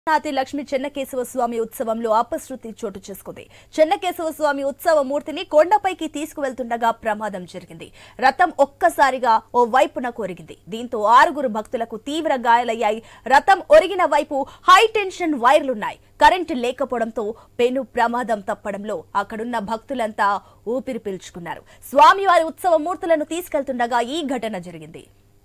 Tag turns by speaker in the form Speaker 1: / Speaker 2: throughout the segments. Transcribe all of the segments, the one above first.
Speaker 1: నాతి లక్ష్మీ చెన్నకేశవ స్వామి ఉత్సవంలో అపశృతి చోటు చేసుకుంది చెన్నకేశవ స్వామి ఉత్సవ మూర్తిని కొండపైకి తీసుకువెళ్తుండగా ప్రమాదం జరిగింది రథం ఒక్కసారిగా ఓ వైపున కొరిగింది దీంతో ఆరుగురు భక్తులకు తీవ్ర గాయాలయ్యాయి రథం ఒరిగిన వైపు హై టెన్షన్ వైర్లున్నాయి కరెంటు లేకపోవడంతో పెను ప్రమాదం తప్పడంలో అక్కడున్న భక్తులంతా ఊపిరి పీల్చుకున్నారు స్వామివారి ఉత్సవ మూర్తులను తీసుకెళ్తుండగా ఈ ఘటన జరిగింది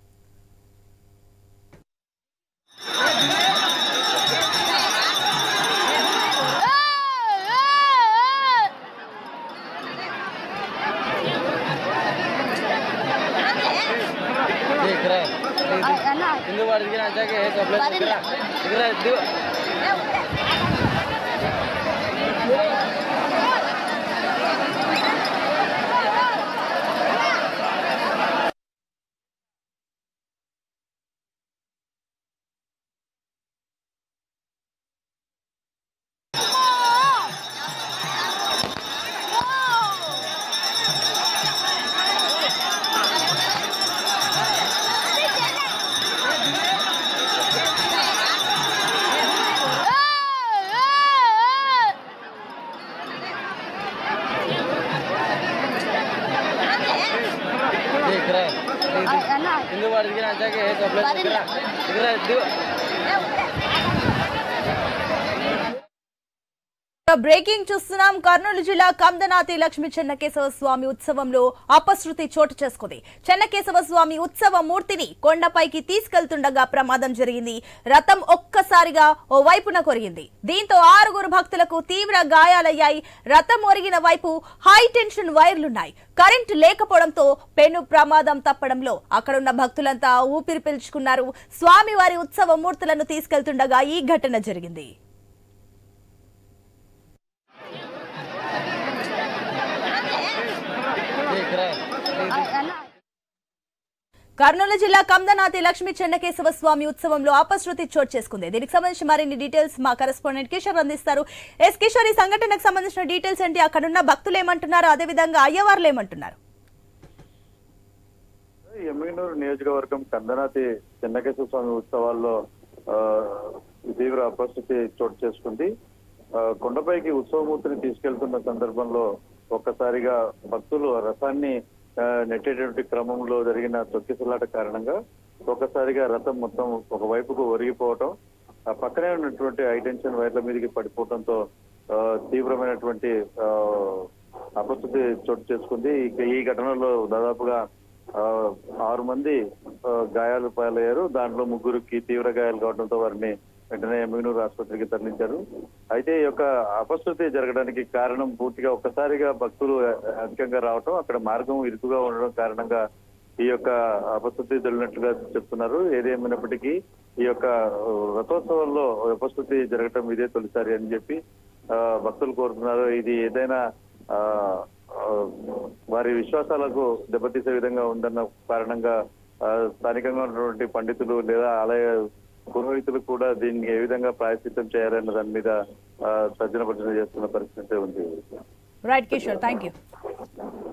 Speaker 2: देख रहा है हिंदू बार दिखना जाके है कपड़े दिख रहा दिख रहा है दिख देख रहा है हिंदू बार दिखना जाके है कपड़े दिख रहा दिख रहा है दिख
Speaker 1: బ్రేకింగ్ చూస్తున్నాం కర్నూలు జిల్లా కందనాతి లక్ష్మీ చెన్నకేశవ స్వామి ఉత్సవంలో అపశృతి చోటు చేసుకుంది చెన్నకేశవ స్వామి ఉత్సవ మూర్తిని కొండపైకి తీసుకెళ్తుండగా ప్రమాదం జరిగింది రథం ఒక్కసారిగా ఓ వైపున కొరిగింది దీంతో ఆరుగురు భక్తులకు తీవ్ర గాయాలయ్యాయి రథం ఒరిగిన వైపు హై టెన్షన్ వైర్లున్నాయి కరెంటు లేకపోవడంతో పెను ప్రమాదం తప్పడంలో అక్కడున్న భక్తులంతా ఊపిరి పీల్చుకున్నారు స్వామివారి ఉత్సవ మూర్తులను తీసుకెళ్తుండగా ఈ ఘటన జరిగింది
Speaker 2: देख रहा है
Speaker 1: కర్నూలు జిల్లా కందనాతి లక్ష్మీ చెన్నకేశవ స్వామి ఉత్సవంలో అపశృతి చోటు చేసుకుంది దీనికి సంబంధించి మరిన్ని డీటెయిల్స్ మా కరెస్పాండెంట్ కిషోర్ అందిస్తారు ఎస్ కిషోర్ ఈ సంఘటనకు సంబంధించిన డీటెయిల్స్ ఏంటి అక్కడున్న భక్తులు ఏమంటున్నారు అదేవిధంగా అయ్యవార్లు ఏమంటున్నారు
Speaker 3: ఎమ్మిగనూరు నియోజకవర్గం కందనాతి చెన్నకేశ్వర స్వామి ఉత్సవాల్లో ఆ, తీవ్ర అపరిస్థితి చోటు చేసుకుంది ఆ, కొండపైకి ఉత్సవమూర్తిని తీసుకెళ్తున్న సందర్భంలో ఒక్కసారిగా భక్తులు రథాన్ని ఆ, నెట్టేటువంటి క్రమంలో జరిగిన తొక్కిసలాట కారణంగా ఒక్కసారిగా రథం మొత్తం ఒక వైపుకు ఒరిగిపోవటం ఆ పక్కనే ఉన్నటువంటి హైటెన్షన్ వైర్ల మీదకి పడిపోవడంతో ఆ, తీవ్రమైనటువంటి ఆ, అపస్థితి చోటు చేసుకుంది ఇక ఈ ఘటనలో దాదాపుగా ఆ, ఆరు మంది ఆ, గాయాలు పాలయ్యారు దాంట్లో ముగ్గురికి తీవ్ర గాయాలు కావడంతో వారిని వెంటనే ఎమ్మిగనూరు ఆసుపత్రికి తరలించారు అయితే ఈ యొక్క అపశృతి జరగడానికి కారణం పూర్తిగా ఒక్కసారిగా భక్తులు అధికంగా రావటం అక్కడ మార్గం ఇరుకుగా ఉండడం కారణంగా ఈ యొక్క అపశృతి జరిగినట్లుగా చెప్తున్నారు ఏదేమైనప్పటికీ ఈ యొక్క ఆ, రథోత్సవంలో అపశృతి జరగటం ఇదే తొలిసారి అని చెప్పి ఆ, భక్తులు కోరుతున్నారు ఇది ఏదైనా ఆ, ఆ, వారి విశ్వాసాలకు దెబ్బతీసే విధంగా ఉందన్న కారణంగా ఆ, స్థానికంగా ఉన్నటువంటి పండితులు లేదా ఆలయ పురోహితులు కూడా దీన్ని ఏ విధంగా ప్రాయశ్చిత్తం చేయాలన్న దాని మీద ఆ, తర్జన భర్జన చేస్తున్న పరిస్థితి ఉంది
Speaker 1: రైట్ కిషోర్ థ్యాంక్ యూ